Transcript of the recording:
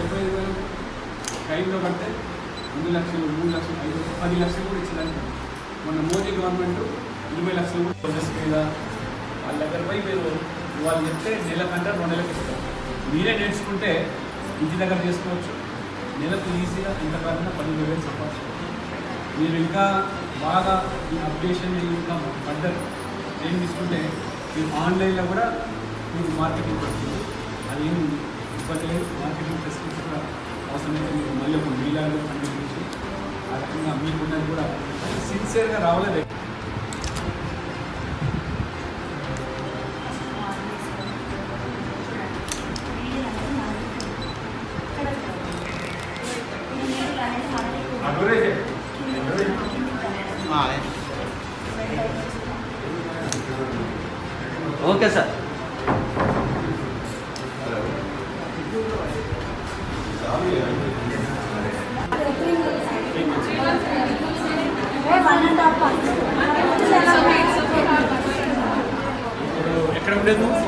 డెబ్బై ఐదు వేలు టైంలో కడితే రెండు లక్షలు మూడు లక్షలు ఐదు పది లక్షలు కూడా ఇచ్చిందని మొన్న మోదీ గవర్నమెంట్ ఇరవై లక్షలు కూడా ప్రాసెస్ మీద వాళ్ళ దగ్గర పోయి మీరు వాళ్ళు చెప్తే నెల కంటే రెండు నెలలకు ఇస్తారు మీరే నేర్చుకుంటే ఇంటి దగ్గర చేసుకోవచ్చు నెలకు ఈజీగా ఇంత కాకుండా పదిహేను వేలు సంపాదించుకోవచ్చు మీరు ఇంకా బాగా ఈ అప్డేషన్ ఇంకా ఫర్దర్ ఏం తీసుకుంటే మీరు ఆన్లైన్లో కూడా మీకు మార్కెటింగ్ వస్తుంది అదేం ఇబ్బంది లేదు మార్కెటింగ్ ఫెసిలిటీస్ కూడా అవసరమైతే మీకు మళ్ళీ ఒక మీలాగా అందించి ఆ రకంగా మీకున్నది కూడా సిన్సియర్గా రావలేదు అడ్వరేజ్ ఓకే సార్ ఎక్కడ ఉండేది నువ్వు?